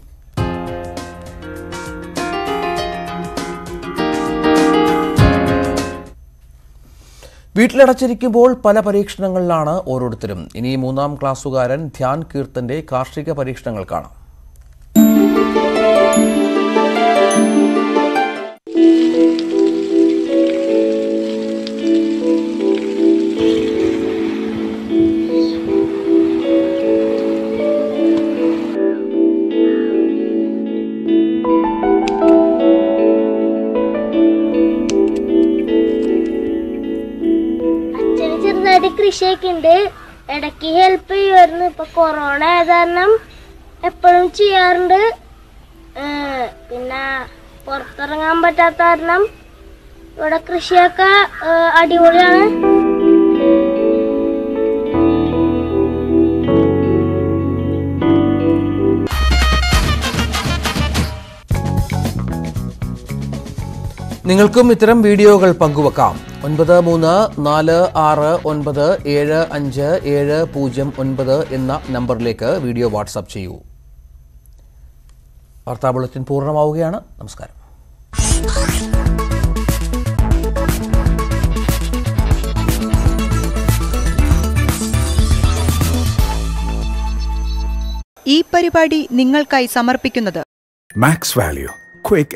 വീട്ടിലടച്ചിരിക്കുമ്പോൾ പല പരീക്ഷണങ്ങളിലാണ് ഓരോരുത്തരും ഇനി മൂന്നാം ക്ലാസ്സുകാരൻ ധ്യാൻ കീർത്തന്റെ കാർഷിക പരീക്ഷണങ്ങൾ കാണാം അച്ഛന് ചെറുതായിട്ട് കൃഷിയൊക്കെ ഉണ്ട് ഇടയ്ക്ക് ഹെൽപ്പ് ചെയ്യുമായിരുന്നു ഇപ്പൊ കൊറോണ ആയത് കാരണം എപ്പോഴും ചെയ്യാറുണ്ട് ഏഹ് പിന്നെ പുറത്തിറങ്ങാൻ പറ്റാത്ത കാരണം ഇവിടെ കൃഷിയൊക്കെ ഏഹ് അടിപൊളിയാണ് നിങ്ങൾക്കും ഇത്തരം വീഡിയോകൾ പങ്കുവെക്കാം ഒൻപത് മൂന്ന് നാല് ആറ് ഒൻപത് ഏഴ് അഞ്ച് ഏഴ് പൂജ്യം ഒൻപത് എന്ന നമ്പറിലേക്ക് വീഡിയോ വാട്സാപ്പ് ചെയ്യൂ വാർത്താ ബുള്ളറ്റിൻ പൂർണ്ണമാവുകയാണ് നമസ്കാരം ഈ പരിപാടി നിങ്ങൾക്കായി സമർപ്പിക്കുന്നത് Max Value. Quick